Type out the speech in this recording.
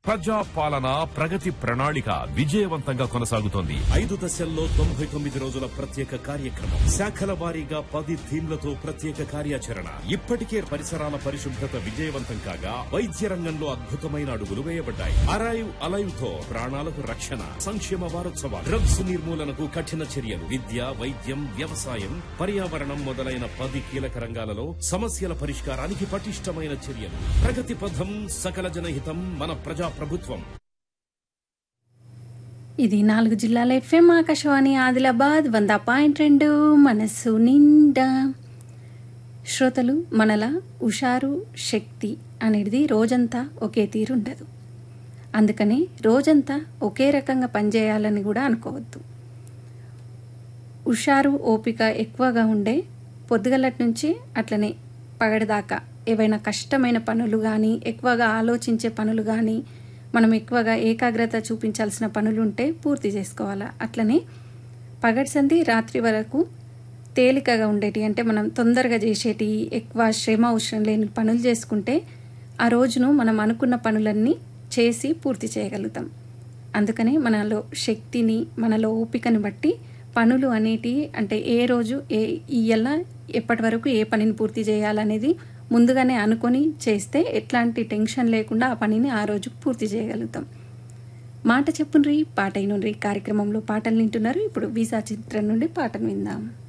ప్రజా పాలన ప్రగతి ప్రణాళిక విజయవంతంగా కొనసాగుతోంది ఐదు దశల్లో తొంభై తొమ్మిది రోజుల ప్రత్యేక కార్యక్రమం శాఖల వారీగా పది థీమ్లతో ప్రత్యేక కార్యాచరణ ఇప్పటికే పరిసరాల పరిశుభ్రత విజయవంతం కాగా వైద్య రంగంలో అద్భుతమైన అడుగులు వేయబడ్డాయి అరైవ్ అలైవ్ తో ప్రాణాలకు రక్షణ సంక్షేమ వారోత్సవాలు డ్రగ్స్ నిర్మూలనకు కఠిన చర్యలు విద్య వైద్యం వ్యవసాయం పర్యావరణం మొదలైన పది కీలక రంగాలలో సమస్యల పరిష్కారానికి పటిష్టమైన చర్యలు ప్రగతి పథం సకల జనహితం మన ప్రజా ప్రభుత్వం ఇది నాలుగు జిల్లాల ఎఫ్ఎం ఆకాశవాణి ఆదిలాబాద్ వంద పాయింట్ రెండు మనస్సు నిండా శ్రోతలు మనలా ఉషారు శక్తి అనేది రోజంతా ఒకే తీరు ఉండదు అందుకని రోజంతా ఒకే రకంగా పనిచేయాలని కూడా అనుకోవద్దు హుషారు ఓపిక ఎక్కువగా ఉండే పొద్దుగలటి నుంచి అట్లనే పగటిదాకా ఏవైనా కష్టమైన పనులు కానీ ఎక్కువగా ఆలోచించే పనులు కానీ మనం ఎక్కువగా ఏకాగ్రత చూపించాల్సిన పనులు ఉంటే పూర్తి చేసుకోవాలా అట్లనే పగటి సంధి రాత్రి వరకు తేలికగా ఉండేటి అంటే మనం తొందరగా చేసేటి ఎక్కువ శ్రమ అవసరం లేని పనులు చేసుకుంటే ఆ రోజును మనం అనుకున్న పనులన్నీ చేసి పూర్తి చేయగలుగుతాం అందుకని మనలో శక్తిని మనలో ఓపికని బట్టి పనులు అనేటి అంటే ఏ రోజు ఏ ఇయ్యాల ఎప్పటి వరకు ఏ పనిని పూర్తి చేయాలనేది ముందుగానే అనుకొని చేస్తే ఎట్లాంటి టెన్షన్ లేకుండా ఆ పనిని ఆ రోజు పూర్తి చేయగలుగుతాం మాట చెప్పుండ్రి పాట అయినుండ్రి కార్యక్రమంలో పాటలు వింటున్నారు ఇప్పుడు వీసా చిత్రం నుండి పాటను విందాం